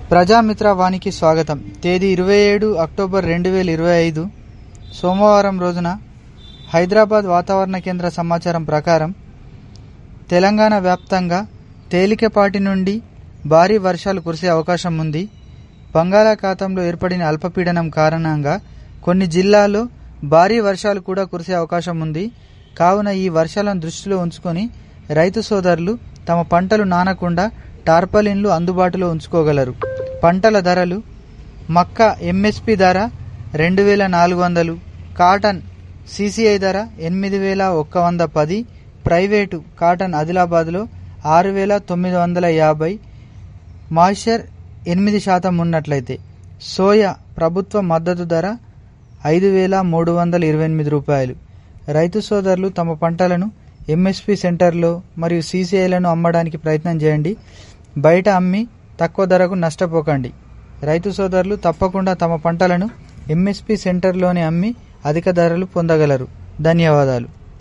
ప్రజామిత్ర వానికి స్వాగతం తేదీ ఇరవై ఏడు అక్టోబర్ రెండు వేల ఇరవై ఐదు సోమవారం రోజున హైదరాబాద్ వాతావరణ కేంద్ర సమాచారం ప్రకారం తెలంగాణ వ్యాప్తంగా తేలికపాటి నుండి భారీ వర్షాలు కురిసే అవకాశం ఉంది బంగాళాఖాతంలో ఏర్పడిన అల్పపీడనం కారణంగా కొన్ని జిల్లాల్లో భారీ వర్షాలు కూడా కురిసే అవకాశం ఉంది కావున ఈ వర్షాలను దృష్టిలో ఉంచుకొని రైతు సోదరులు తమ పంటలు నానకుండా టార్పలిన్లు అందుబాటులో ఉంచుకోగలరు పంటల ధరలు మక్క ఎంఎస్పి ధర రెండు వేల నాలుగు వందలు కాటన్ సిసిఐ ధర ఎనిమిది వేల ఒక్క వంద పది ప్రైవేటు కాటన్ ఆదిలాబాద్లో ఆరు వేల తొమ్మిది వందల యాభై మాయిశ్చర్ ఎనిమిది శాతం ఉన్నట్లయితే సోయా ప్రభుత్వ మద్దతు ధర ఐదు వేల మూడు వందల ఇరవై ఎనిమిది రూపాయలు రైతు సోదరులు తమ పంటలను ఎంఎస్పి సెంటర్లో మరియు సీసీఐలను అమ్మడానికి ప్రయత్నం చేయండి బయట అమ్మి తక్కువ ధరకు నష్టపోకండి రైతు సోదరులు తప్పకుండా తమ పంటలను ఎంఎస్పి సెంటర్లోనే అమ్మి అధిక ధరలు పొందగలరు ధన్యవాదాలు